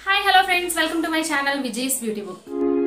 hi hello friends welcome to my channel Vijay's Beauty Book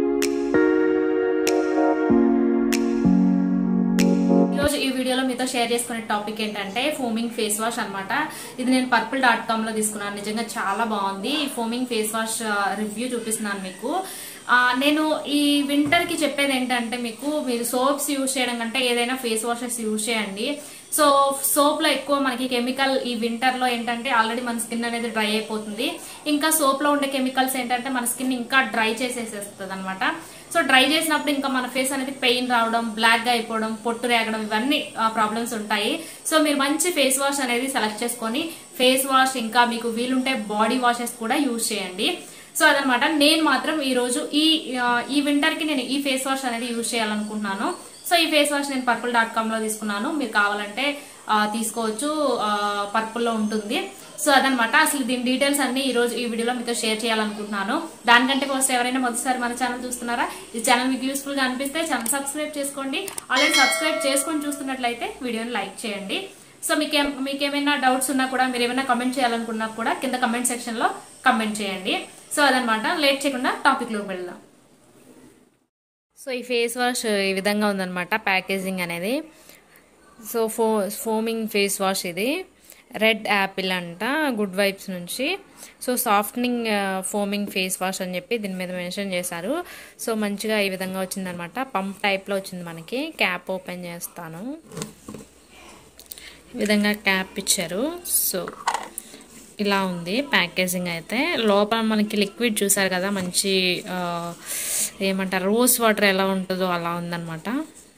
ఈరోజు ఈ వీడియోలో మీతో షేర్ చేసుకునే టాపిక్ ఏంటంటే ఫోమింగ్ ఫేస్ వాష్ అన్నమాట ఇది నేను పర్పుల్ డాట్ కామ్ లో తీసుకున్నాను నిజంగా చాలా బాగుంది ఈ ఫోమింగ్ ఫేస్ వాష్ రివ్యూ చూపిస్తున్నాను మీకు ఆ, నేను ఈ వింటర్ కి చెప్పేది ఏంటంటే మీకు మీరు సోప్స్ యూజ్ చేయడం కంటే ఏదైనా ఫేస్ వాషెస్ యూజ్ చేయండి సో సోప్ లో ఎక్కువ మనకి కెమికల్ ఈ వింటర్ లో ఏంటంటే ఆల్రెడీ మన స్కిన్ అనేది డ్రై అయిపోతుంది ఇంకా సోప్ లో ఉండే కెమికల్స్ ఏంటంటే మన స్కిన్ ఇంకా డ్రై చేసేసేస్తుంది అనమాట సో డ్రై చేసినప్పుడు ఇంకా మన ఫేస్ అనేది పెయిన్ రావడం బ్లాక్ గా అయిపోవడం పొట్టు రేగడం ఇవన్నీ ప్రాబ్లమ్స్ ఉంటాయి సో మీరు మంచి ఫేస్ వాష్ అనేది సెలెక్ట్ చేసుకొని ఫేస్ వాష్ ఇంకా మీకు వీలుంటే బాడీ వాషెస్ కూడా యూజ్ చేయండి సో అదనమాట నేను మాత్రం ఈ రోజు ఈ ఆ, ఈ వింటర్ కి నేను ఈ ఫేస్ వాష్ అనేది యూజ్ చేయాలనుకుంటున్నాను సో ఈ ఫేస్ వాష్ నేను పర్పుల్ డాట్ కామ్ లో తీసుకున్నాను మీరు కావాలంటే ఆ, తీసుకోవచ్చు పర్పుల్ లో ఉంటుంది సో అదనమాట అసలు దీని డీటెయిల్స్ అన్ని ఈ రోజు ఈ వీడియోలో మీతో షేర్ చేయాలనుకుంటున్నాను దానికంటే ఫస్ట్ ఎవరైనా మొదటిసారి మన ఛానల్ చూస్తున్నారా ఈ ఛానల్ మీకు యూస్ఫుల్ గా అనిపిస్తే ఛానల్ సబ్స్క్రైబ్ చేసుకోండి ఆల్రెడీ సబ్స్క్రైబ్ చేసుకొని చూస్తున్నట్లయితే వీడియోని లైక్ చేయండి సో మీకేం మీకేమైనా డౌట్స్ ఉన్నా కూడా మీరు ఏమైనా కమెంట్ చేయాలనుకున్నా కూడా కింద కమెంట్ సెక్షన్ లో కమెంట్ చేయండి సో అదనమాట లేట్ చేయకుండా టాపిక్ లోకి వెళ్దాం సో ఈ ఫేస్ వాష్ ఈ విధంగా ఉందన్నమాట ప్యాకేజింగ్ అనేది సో ఫో ఫోమింగ్ ఫేస్ వాష్ ఇది రెడ్ యాపిల్ అంట గుడ్ వైబ్స్ నుంచి so softening foaming face wash అని చెప్పి దీని మీద మెన్షన్ చేశారు సో మంచిగా ఈ విధంగా వచ్చిందనమాట పంప్ టైప్లో వచ్చింది మనకి క్యాప్ ఓపెన్ చేస్తాను ఈ విధంగా క్యాప్ ఇచ్చారు సో ఇలా ఉంది ప్యాకేజింగ్ అయితే లోపల మనకి లిక్విడ్ చూసారు కదా మంచి ఆ, ఏమంటారు రోజ్ వాటర్ ఎలా ఉంటుందో అలా ఉందన్నమాట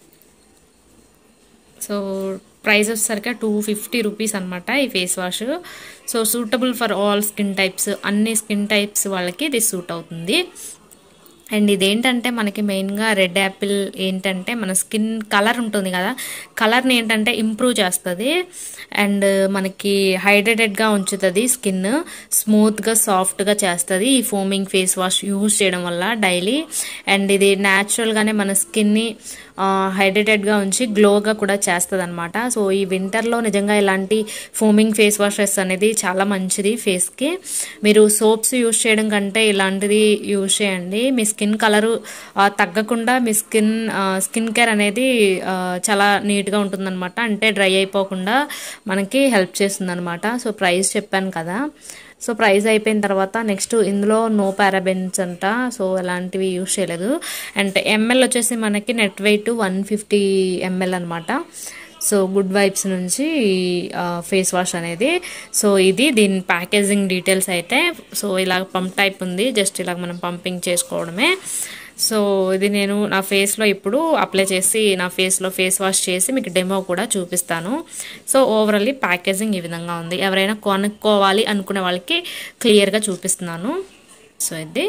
సో ప్రైస్ వచ్చేసరికి టూ ఫిఫ్టీ రూపీస్ అనమాట ఈ face wash so suitable for all skin types అన్ని స్కిన్ టైప్స్ వాళ్ళకి ఇది సూట్ అవుతుంది అండ్ ఇదేంటంటే మనకి మెయిన్గా రెడ్ యాపిల్ ఏంటంటే మన స్కిన్ కలర్ ఉంటుంది కదా కలర్ని ఏంటంటే ఇంప్రూవ్ చేస్తుంది అండ్ మనకి హైడ్రేటెడ్గా ఉంచుతుంది స్కిన్ స్మూత్గా సాఫ్ట్గా చేస్తుంది ఈ ఫోమింగ్ ఫేస్ వాష్ యూజ్ చేయడం వల్ల డైలీ అండ్ ఇది న్యాచురల్గానే మన స్కిన్ని హైడ్రేటెడ్గా ఉంచి గ్లోగా కూడా చేస్తుంది అనమాట సో ఈ వింటర్లో నిజంగా ఇలాంటి ఫోమింగ్ ఫేస్ వాషెస్ అనేది చాలా మంచిది ఫేస్కి మీరు సోప్స్ యూజ్ చేయడం కంటే ఇలాంటిది యూజ్ చేయండి మీ స్కిన్ కలరు తగ్గకుండా మీ స్కిన్ స్కిన్ కేర్ అనేది ఆ, చాలా నీట్గా ఉంటుందన్నమాట అంటే డ్రై అయిపోకుండా మనకి హెల్ప్ చేస్తుంది సో ప్రైస్ చెప్పాను కదా సో ప్రైస్ అయిపోయిన తర్వాత నెక్స్ట్ ఇందులో నో పారాబెన్స్ అంట సో ఎలాంటివి యూజ్ చేయలేదు అండ్ ఎంఎల్ వచ్చేసి మనకి net weight one fifty ML అనమాట సో గుడ్ వైబ్స్ నుంచి ఫేస్ వాష్ అనేది సో ఇది దీని ప్యాకేజింగ్ డీటెయిల్స్ అయితే సో ఇలా పంప్ టైప్ ఉంది జస్ట్ ఇలా మనం పంపింగ్ చేసుకోవడమే సో ఇది నేను నా ఫేస్లో ఇప్పుడు అప్లై చేసి నా ఫేస్లో ఫేస్ వాష్ చేసి మీకు డెమో కూడా చూపిస్తాను సో ఓవరాల్లీ ప్యాకేజింగ్ ఈ విధంగా ఉంది ఎవరైనా కొనుక్కోవాలి అనుకునే వాళ్ళకి క్లియర్గా చూపిస్తున్నాను సో ఇది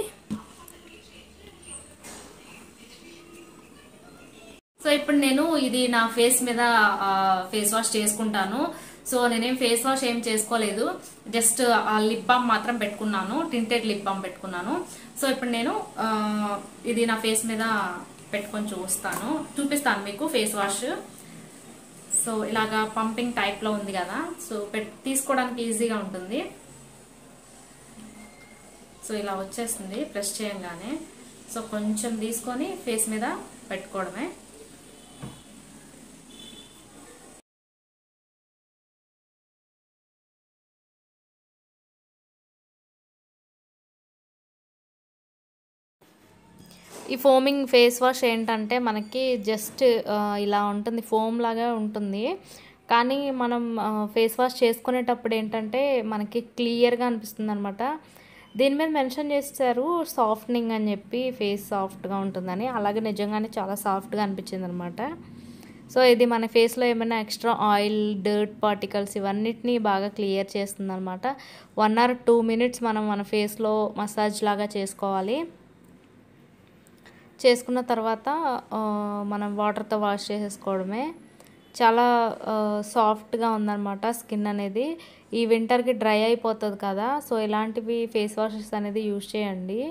సో ఇప్పుడు నేను ఇది నా ఫేస్ మీద ఫేస్ వాష్ చేసుకుంటాను సో నేనేం ఫేస్ వాష్ ఏం చేసుకోలేదు జస్ట్ లిప్ బామ్ మాత్రం పెట్టుకున్నాను టింటెడ్ లిప్ బామ్ పెట్టుకున్నాను సో ఇప్పుడు నేను ఆ, ఇది నా ఫేస్ మీద పెట్టుకొని చూస్తాను చూపిస్తాను మీకు ఫేస్ వాష్ సో ఇలాగా పంపింగ్ టైప్ లో ఉంది కదా సో పెట్ తీసుకోవడానికి ఈజీగా ఉంటుంది సో ఇలా వచ్చేస్తుంది ప్రెస్ చేయంగానే సో కొంచెం తీసుకొని ఫేస్ మీద పెట్టుకోవడమే ఈ ఫోమింగ్ ఫేస్ వాష్ ఏంటంటే మనకి జస్ట్ ఇలా ఉంటుంది ఫోమ్ లాగా ఉంటుంది కానీ మనం ఫేస్ వాష్ చేసుకునేటప్పుడు ఏంటంటే మనకి క్లియర్గా అనిపిస్తుంది అనమాట దీని మీద మెన్షన్ చేస్తారు సాఫ్ట్నింగ్ అని చెప్పి ఫేస్ సాఫ్ట్గా ఉంటుందని అలాగే నిజంగానే చాలా సాఫ్ట్గా అనిపించింది అనమాట సో ఇది మన ఫేస్లో ఏమైనా ఎక్స్ట్రా ఆయిల్ డర్ట్ పార్టికల్స్ ఇవన్నిటిని బాగా క్లియర్ చేస్తుంది అనమాట వన్ ఆర్ టూ మినిట్స్ మనం మన ఫేస్లో మసాజ్ లాగా చేసుకోవాలి చేసుకున్న తర్వాత ఆ, మనం వాటర్తో వాష్ చేసేసుకోవడమే చాలా సాఫ్ట్గా ఉందన్నమాట స్కిన్ అనేది ఈ వింటర్కి డ్రై అయిపోతుంది కదా సో ఇలాంటివి ఫేస్ వాషెస్ అనేది యూజ్ చేయండి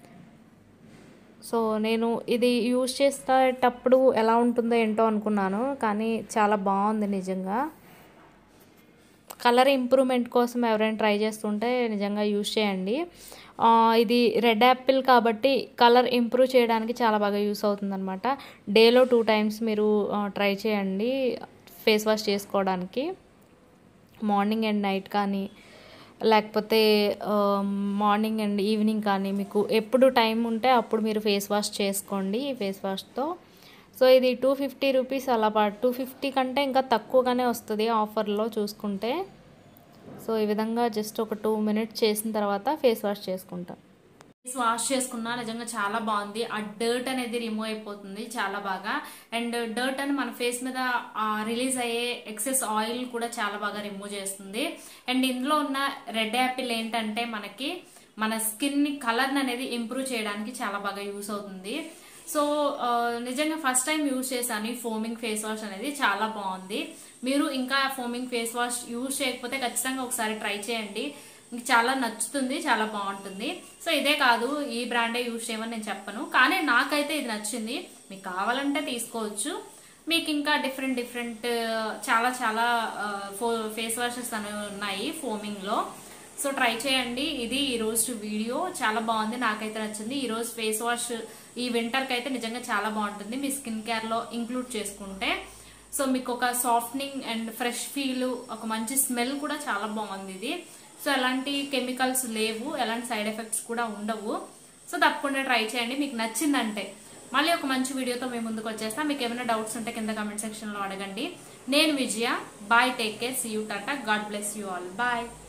సో నేను ఇది యూజ్ చేసేటప్పుడు ఎలా ఉంటుందో ఏంటో అనుకున్నాను కానీ చాలా బాగుంది నిజంగా కలర్ ఇంప్రూవ్మెంట్ కోసం ఎవరైనా ట్రై చేస్తుంటే నిజంగా యూస్ చేయండి ఆ, ఇది రెడ్ యాపిల్ కాబట్టి కలర్ ఇంప్రూవ్ చేయడానికి చాలా బాగా యూస్ అవుతుందన్నమాట డేలో టూ టైమ్స్ మీరు ట్రై చేయండి ఫేస్ వాష్ చేసుకోవడానికి మార్నింగ్ అండ్ నైట్ కానీ లేకపోతే మార్నింగ్ అండ్ ఈవినింగ్ కానీ మీకు ఎప్పుడు టైం ఉంటే అప్పుడు మీరు ఫేస్ వాష్ చేసుకోండి ఈ ఫేస్ వాష్తో సో ఇది టూ ఫిఫ్టీ రూపీస్ అలా పా టూ ఫిఫ్టీ కంటే ఇంకా తక్కువగానే వస్తుంది ఆఫర్లో చూసుకుంటే సో ఈ విధంగా జస్ట్ ఒక టూ మినిట్స్ చేసిన తర్వాత ఫేస్ వాష్ చేసుకుంటాం ఫేస్ వాష్ చేసుకున్నా నిజంగా చాలా బాగుంది ఆ డర్ట్ అనేది రిమూవ్ అయిపోతుంది చాలా బాగా అండ్ డర్ట్ అని మన ఫేస్ మీద రిలీజ్ అయ్యే ఎక్సెస్ ఆయిల్ కూడా చాలా బాగా రిమూవ్ చేస్తుంది అండ్ ఇందులో ఉన్న రెడ్ యాపిల్ ఏంటంటే మనకి మన స్కిన్ ని కలర్ అనేది ఇంప్రూవ్ చేయడానికి చాలా బాగా యూస్ అవుతుంది సో ఆ, నిజంగా ఫస్ట్ టైం యూజ్ చేశాను ఈ ఫోమింగ్ ఫేస్ వాష్ అనేది చాలా బాగుంది మీరు ఇంకా ఫోమింగ్ ఫేస్ వాష్ యూజ్ చేయకపోతే ఖచ్చితంగా ఒకసారి ట్రై చేయండి మీకు చాలా నచ్చుతుంది చాలా బాగుంటుంది సో ఇదే కాదు ఈ బ్రాండే యూజ్ చేయమని నేను చెప్పను కానీ నాకైతే ఇది నచ్చింది మీకు కావాలంటే తీసుకోవచ్చు మీకు ఇంకా డిఫరెంట్ డిఫరెంట్ చాలా చాలా ఫో ఫేస్ వాషెస్ అనేవి ఉన్నాయి ఫోమింగ్ లో సో ట్రై చేయండి ఇది ఈ రోజు వీడియో చాలా బాగుంది నాకైతే నచ్చింది ఈ రోజు ఫేస్ వాష్ ఈ వింటర్ కి అయితే నిజంగా చాలా బాగుంటుంది మీ స్కిన్ కేర్ లో ఇంక్లూడ్ చేసుకుంటే సో మీకు ఒక సాఫ్ట్నింగ్ అండ్ ఫ్రెష్ ఫీల్ ఒక మంచి స్మెల్ కూడా చాలా బాగుంది ఇది సో ఎలాంటి కెమికల్స్ లేవు ఎలాంటి సైడ్ ఎఫెక్ట్స్ కూడా ఉండవు సో తప్పకుండా ట్రై చేయండి మీకు నచ్చిందంటే మళ్ళీ ఒక మంచి వీడియోతో మేము ముందుకు వచ్చేస్తా మీకు ఏమైనా డౌట్స్ ఉంటే కింద కామెంట్ సెక్షన్ లో అడగండి నేను Vijaya bye take care see you tata God bless you all bye